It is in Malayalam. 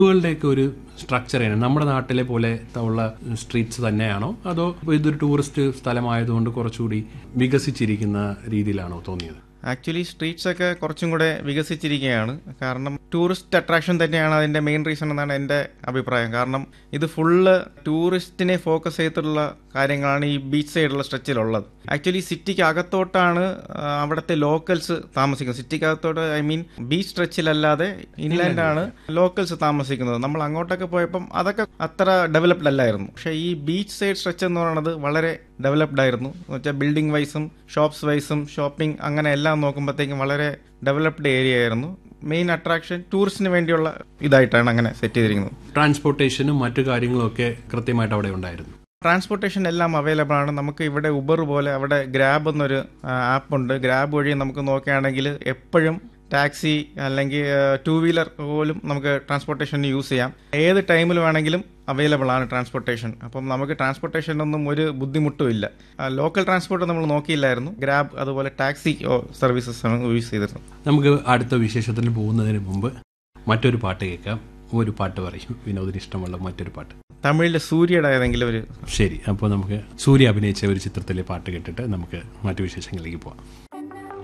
കളുടെയൊക്കെ ഒരു സ്ട്രക്ചർ ആണ് നമ്മുടെ നാട്ടിലെ പോലെ ഉള്ള സ്ട്രീറ്റ്സ് തന്നെയാണോ അതോ ഇതൊരു ടൂറിസ്റ്റ് സ്ഥലമായതുകൊണ്ട് കുറച്ചുകൂടി വികസിച്ചിരിക്കുന്ന രീതിയിലാണോ തോന്നിയത് ആക്ച്വലി സ്ട്രീറ്റ്സ് ഒക്കെ കുറച്ചും കൂടെ വികസിച്ചിരിക്കുകയാണ് കാരണം ടൂറിസ്റ്റ് അട്രാക്ഷൻ തന്നെയാണ് അതിന്റെ മെയിൻ റീസൺ എന്നാണ് എൻ്റെ അഭിപ്രായം കാരണം ഇത് ഫുള്ള് ടൂറിസ്റ്റിനെ ഫോക്കസ് ചെയ്തിട്ടുള്ള കാര്യങ്ങളാണ് ഈ ബീച്ച് സൈഡുള്ള സ്ട്രെച്ചിലുള്ളത് ആക്ച്വലി സിറ്റിക്ക് അകത്തോട്ടാണ് ആ, അവിടുത്തെ ലോക്കൽസ് താമസിക്കുന്നത് സിറ്റിക്ക് അകത്തോട്ട് ഐ മീൻ ബീച്ച് സ്ട്രെച്ചിലല്ലാതെ ഇൻലാൻഡ് ആണ് ലോക്കൽസ് താമസിക്കുന്നത് നമ്മൾ അങ്ങോട്ടൊക്കെ പോയപ്പം അതൊക്കെ അത്ര ഡെവലപ്ഡ് അല്ലായിരുന്നു പക്ഷേ ഈ ബീച്ച് സൈഡ് സ്ട്രെച്ച് എന്ന് പറയുന്നത് വളരെ ഡെവലപ്ഡ് ആയിരുന്നു എന്ന് വെച്ചാൽ ബിൽഡിംഗ് വൈസും ഷോപ്സ് വൈസും ഷോപ്പിംഗ് അങ്ങനെ എല്ലാം നോക്കുമ്പോഴത്തേക്കും വളരെ ഡെവലപ്ഡ് ഏരിയ ആയിരുന്നു മെയിൻ അട്രാക്ഷൻ ടൂറിസ്റ്റിന് വേണ്ടിയുള്ള ഇതായിട്ടാണ് അങ്ങനെ സെറ്റ് ചെയ്തിരിക്കുന്നത് ട്രാൻസ്പോർട്ടേഷനും മറ്റു കാര്യങ്ങളും ഒക്കെ കൃത്യമായിട്ട് അവിടെ ഉണ്ടായിരുന്നു ട്രാൻസ്പോർട്ടേഷൻ എല്ലാം അവൈലബിൾ ആണ് നമുക്ക് ഇവിടെ ഉബർ പോലെ അവിടെ ഗ്രാബ് എന്നൊരു ആപ്പ് ഉണ്ട് ഗ്രാബ് വഴി നമുക്ക് നോക്കുകയാണെങ്കിൽ എപ്പോഴും ടാക്സി അല്ലെങ്കിൽ ടൂ വീലർ പോലും നമുക്ക് ട്രാൻസ്പോർട്ടേഷൻ യൂസ് ചെയ്യാം ഏത് ടൈമിൽ വേണമെങ്കിലും അവൈലബിൾ ആണ് ട്രാൻസ്പോർട്ടേഷൻ അപ്പം നമുക്ക് ട്രാൻസ്പോർട്ടേഷനൊന്നും ഒരു ബുദ്ധിമുട്ടും ഇല്ല ലോക്കൽ ട്രാൻസ്പോർട്ട് നമ്മൾ നോക്കിയില്ലായിരുന്നു ഗ്രാബ് അതുപോലെ ടാക്സി സർവീസസ് ആണ് യൂസ് ചെയ്തിരുന്നത് നമുക്ക് അടുത്ത വിശേഷത്തിൽ പോകുന്നതിന് മുമ്പ് മറ്റൊരു പാട്ട് കേൾക്കാം ഒരു പാട്ട് പറയും വിനോദിന് ഇഷ്ടമുള്ള മറ്റൊരു പാട്ട് തമിഴിലെ സൂര്യയുടെ ഏതെങ്കിലും ഒരു ശരി അപ്പോൾ നമുക്ക് സൂര്യ അഭിനയിച്ച ഒരു ചിത്രത്തിലെ പാട്ട് കേട്ടിട്ട് നമുക്ക് മറ്റു വിശേഷങ്ങളിലേക്ക് പോവാം